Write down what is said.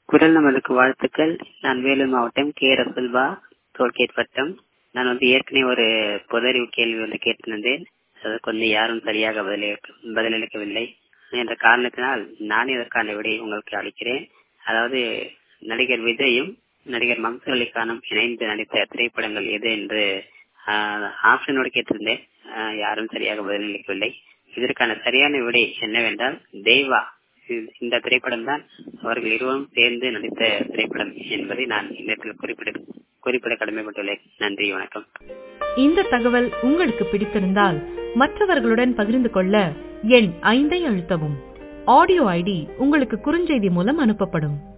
குரல் நம்மளுக்கு வாழ்த்துக்கள் நான் வேலூர் மாவட்டம் கே ரசுல்பா டோல்கேட் வட்டம் நான் வந்து ஏற்கனவே ஒரு பொதறிவு கேள்வி வந்து கேட்டிருந்தேன் அதற்கு வந்து யாரும் சரியாக பதிலளிக்க பதிலளிக்கவில்லை என்ற காரணத்தினால் நான் இதற்கான விடையை உங்களுக்கு அளிக்கிறேன் அதாவது நடிகர் விஜயும் நடிகர் மம்சு அலிகானும் இணைந்து நடித்த திரைப்படங்கள் எது என்று ஆப்ஷனோடு கேட்டிருந்தேன் யாரும் சரியாக பதிலளிக்கவில்லை இதற்கான சரியான விடை என்னவென்றால் தேவா இந்த திரைப்படம் தான் அவர்கள் இருவரும் சேர்ந்து நடித்த திரைப்படம் என்பதை நான் இந்த குறிப்பிட குறிப்பிட கடமைப்பட்டுள்ளேன் நன்றி வணக்கம் இந்த தகவல் உங்களுக்கு பிடித்திருந்தால் மற்றவர்களுடன் பகிர்ந்து கொள்ள எண் ஐந்தை அழுத்தவும் ஆடியோ ஐடி உங்களுக்கு குறுஞ்செய்தி மூலம் அனுப்பப்படும்